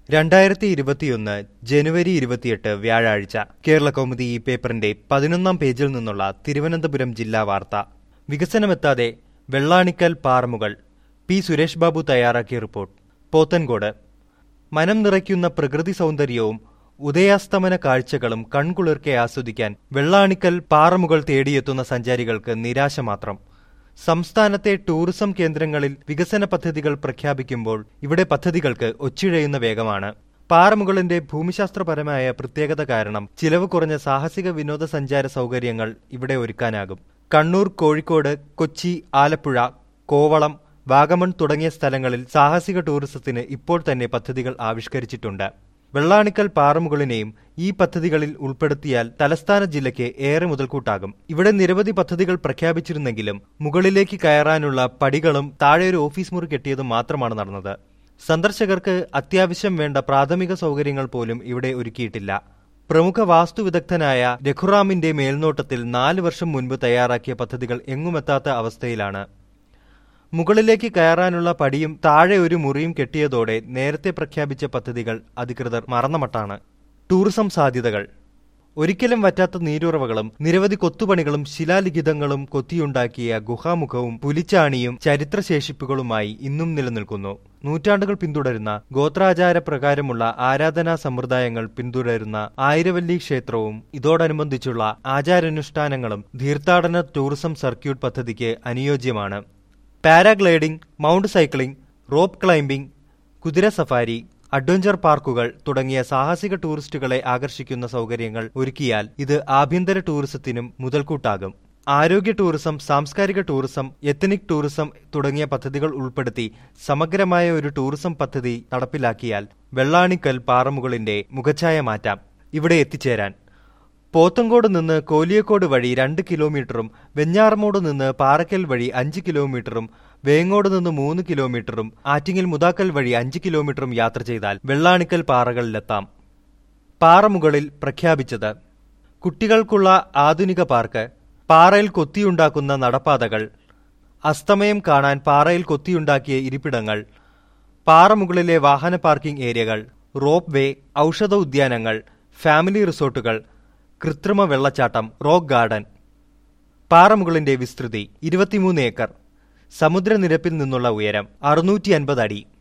രണ്ടായിരത്തി ഇരുപത്തിയൊന്ന് ജനുവരി ഇരുപത്തിയെട്ട് വ്യാഴാഴ്ച കേരള കൗമുദി ഈ പേപ്പറിന്റെ പതിനൊന്നാം പേജിൽ നിന്നുള്ള തിരുവനന്തപുരം ജില്ലാ വാർത്ത വികസനമെത്താതെ വെള്ളാണിക്കൽ പാറമുകൾ പി സുരേഷ് ബാബു തയ്യാറാക്കിയ റിപ്പോർട്ട് പോത്തൻകോട് മനം നിറയ്ക്കുന്ന പ്രകൃതി സൗന്ദര്യവും ഉദയാസ്തമന കാഴ്ചകളും കൺകുളിർക്കെ ആസ്വദിക്കാൻ വെള്ളാണിക്കൽ പാറമുകൾ തേടിയെത്തുന്ന സഞ്ചാരികൾക്ക് നിരാശ മാത്രം സംസ്ഥാനത്തെ ടൂറിസം കേന്ദ്രങ്ങളിൽ വികസന പദ്ധതികൾ പ്രഖ്യാപിക്കുമ്പോൾ ഇവിടെ പദ്ധതികൾക്ക് ഒച്ചിഴയുന്ന വേഗമാണ് പാറമുകളിന്റെ ഭൂമിശാസ്ത്രപരമായ പ്രത്യേകത കാരണം ചിലവ് കുറഞ്ഞ സാഹസിക വിനോദസഞ്ചാര സൗകര്യങ്ങൾ ഇവിടെ ഒരുക്കാനാകും കണ്ണൂർ കോഴിക്കോട് കൊച്ചി ആലപ്പുഴ കോവളം വാഗമൺ തുടങ്ങിയ സ്ഥലങ്ങളിൽ സാഹസിക ടൂറിസത്തിന് ഇപ്പോൾ തന്നെ പദ്ധതികൾ ആവിഷ്കരിച്ചിട്ടുണ്ട് വെള്ളാണിക്കൽ പാറമുകളിനെയും ഈ പദ്ധതികളിൽ ഉൾപ്പെടുത്തിയാൽ തലസ്ഥാന ജില്ലയ്ക്ക് ഏറെ മുതൽക്കൂട്ടാകും ഇവിടെ നിരവധി പദ്ധതികൾ പ്രഖ്യാപിച്ചിരുന്നെങ്കിലും മുകളിലേക്ക് കയറാനുള്ള പടികളും താഴെ ഒരു ഓഫീസ് മുറി കെട്ടിയതും മാത്രമാണ് നടന്നത് സന്ദർശകർക്ക് അത്യാവശ്യം വേണ്ട പ്രാഥമിക സൗകര്യങ്ങൾ പോലും ഇവിടെ ഒരുക്കിയിട്ടില്ല പ്രമുഖ വാസ്തുവിദഗ്ധനായ രഘുറാമിന്റെ മേൽനോട്ടത്തിൽ നാല് വർഷം മുൻപ് തയ്യാറാക്കിയ പദ്ധതികൾ എങ്ങുമെത്താത്ത അവസ്ഥയിലാണ് മുകളിലേക്ക് കയറാനുള്ള പടിയും താഴെ ഒരു മുറിയും കെട്ടിയതോടെ നേരത്തെ പ്രഖ്യാപിച്ച പദ്ധതികൾ അധികൃതർ മറന്നമട്ടാണ് ടൂറിസം സാധ്യതകൾ ഒരിക്കലും വറ്റാത്ത നീരുറവകളും നിരവധി കൊത്തുപണികളും ശിലാലിഖിതങ്ങളും കൊത്തിയുണ്ടാക്കിയ ഗുഹാമുഖവും പുലിച്ചാണിയും ചരിത്രശേഷിപ്പുകളുമായി ഇന്നും നിലനിൽക്കുന്നു നൂറ്റാണ്ടുകൾ പിന്തുടരുന്ന ഗോത്രാചാര പ്രകാരമുള്ള ആരാധനാ സമ്പ്രദായങ്ങൾ പിന്തുടരുന്ന ആയിരവല്ലി ക്ഷേത്രവും ഇതോടനുബന്ധിച്ചുള്ള ആചാരാനുഷ്ഠാനങ്ങളും തീർത്ഥാടന ടൂറിസം സർക്യൂട്ട് പദ്ധതിക്ക് അനുയോജ്യമാണ് paragliding mount cycling rope climbing കുതിര സഫാരി അഡ്വഞ്ചർ പാർക്കുകൾ തുടങ്ങിയ സാഹസിക ടൂറിസ്റ്റുകളെ ആകർഷിക്കുന്ന സൗകര്യങ്ങൾ ഒരുക്കിയാൽ ഇത് ആഭ്യന്തര ടൂറിസത്തിനും മുതൽക്കൂട്ടാകും ആരോഗ്യ ടൂറിസം സാംസ്കാരിക ടൂറിസം എത്തനിക് ടൂറിസം തുടങ്ങിയ പദ്ധതികൾ ഉൾപ്പെടുത്തി സമഗ്രമായ ഒരു ടൂറിസം പദ്ധതി നടപ്പിലാക്കിയാൽ വെള്ളാണിക്കൽ പാറമുകളിന്റെ മുഖച്ഛായ മാറ്റാം ഇവിടെ എത്തിച്ചേരാൻ പോത്തങ്കോട് നിന്ന് കോലിയക്കോട് വഴി രണ്ട് കിലോമീറ്ററും വെഞ്ഞാറമൂട് നിന്ന് പാറക്കൽ വഴി അഞ്ച് കിലോമീറ്ററും വേങ്ങോട് നിന്ന് മൂന്ന് കിലോമീറ്ററും ആറ്റിങ്ങൽ മുതാക്കൽ വഴി അഞ്ച് കിലോമീറ്ററും യാത്ര ചെയ്താൽ വെള്ളാണിക്കൽ പാറകളിലെത്താം പാറമുകളിൽ പ്രഖ്യാപിച്ചത് കുട്ടികൾക്കുള്ള ആധുനിക പാർക്ക് പാറയിൽ കൊത്തിയുണ്ടാക്കുന്ന നടപ്പാതകൾ അസ്തമയം കാണാൻ പാറയിൽ കൊത്തിയുണ്ടാക്കിയ ഇരിപ്പിടങ്ങൾ പാറമുകളിലെ വാഹന പാർക്കിംഗ് ഏരിയകൾ റോപ്പ് വേ ഔഷധ ഉദ്യാനങ്ങൾ ഫാമിലി റിസോർട്ടുകൾ കൃത്രിമ വെള്ളച്ചാട്ടം റോക്ക് ഗാർഡൻ പാറമുകളിന്റെ വിസ്തൃതി ഇരുപത്തിമൂന്ന് ഏക്കർ സമുദ്രനിരപ്പിൽ നിന്നുള്ള ഉയരം അറുന്നൂറ്റി അൻപത് അടി